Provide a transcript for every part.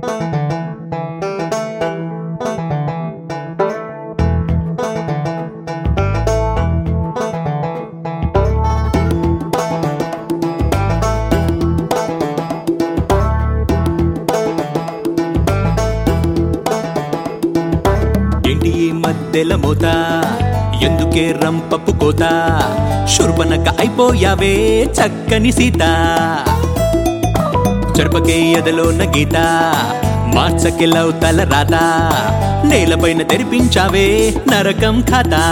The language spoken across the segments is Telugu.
ఏంటి ఈ మధ్యల మోత ఎందుకే రంపపు కోత శుర్పనక అయిపోయావే చక్కని సీత చెరపకే ఎదలోన గీత మార్చకే లౌతల రాత నేలపైన తెరిపించావే నరకం ఖాతా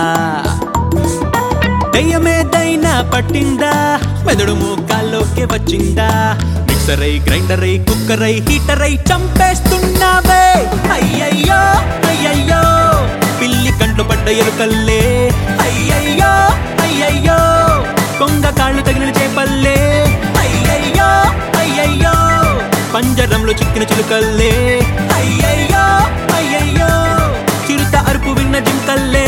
దయ్యమేదైనా పట్టిందా మెదడు మోకాల్లోకి వచ్చిందా మిక్సర్ అయి గ్రైండర్ అయి కుక్కర్ అయి హీటర్ అయి చంపేస్తున్నావే అయ్యయ్యో అయ్యయ్యో పిల్లి కంట్లో పడ్డ ఎలుకల్లే అయ్యయ్యో అయ్యయ్యో కొంగ కాళ్ళు తగిలిన చేపల్లే అయ్యయ్యో అయ్యయ్యో పంజరంలో చిక్కిన చిలుకల్లే అయ్యయ్యో అయ్యయ్యో చిరుత అరుపు విన్న జింకల్లే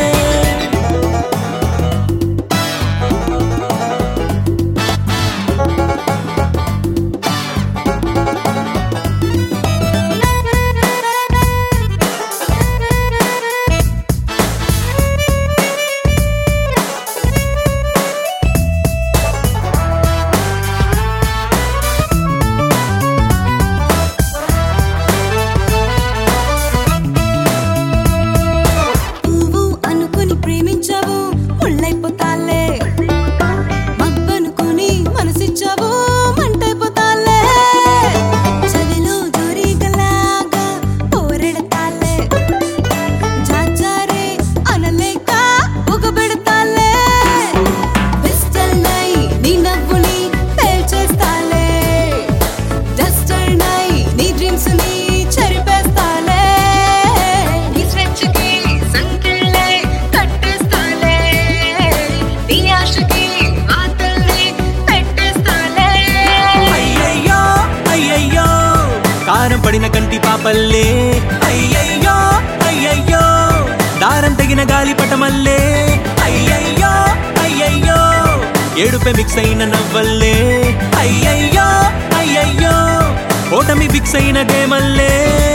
పువ్వు అనుకుని ప్రేమించావు ముళ్ళైపోతాలే మబ్బనుకుని మనసిచ్చావు మంటైపోతాలే చలిలో దొరిగలాగా పోరెడతాలే జాజారే అనలేక పొగబెడతాలే పిస్టల్ నై నీ నవ్వుని పేల్చేస్తాలే డస్టర్ నై నీ డ్రీమ్స్ ని చెరిపేస్తాలే నీ స్వేచ్ఛకి సంకెళ్ళే కట్టేస్తాలే నీ ఆశకి ఆతల్ని పెట్టేస్తాలే అయ్యయ్యో అయ్యయ్యో కారం పడిన కంటి పాపల్లే అయ్యయ్యో అయ్యయ్యో దారం తగిన గాలి పటమల్లే అయ్యయ్యో అయ్యయ్యో ఏడుపే మిక్స్ అయిన నవ్వల్లే అయ్యయ్యో అయ్యయ్యో ఓటమి ఫిక్స్ అయిన గేమల్లే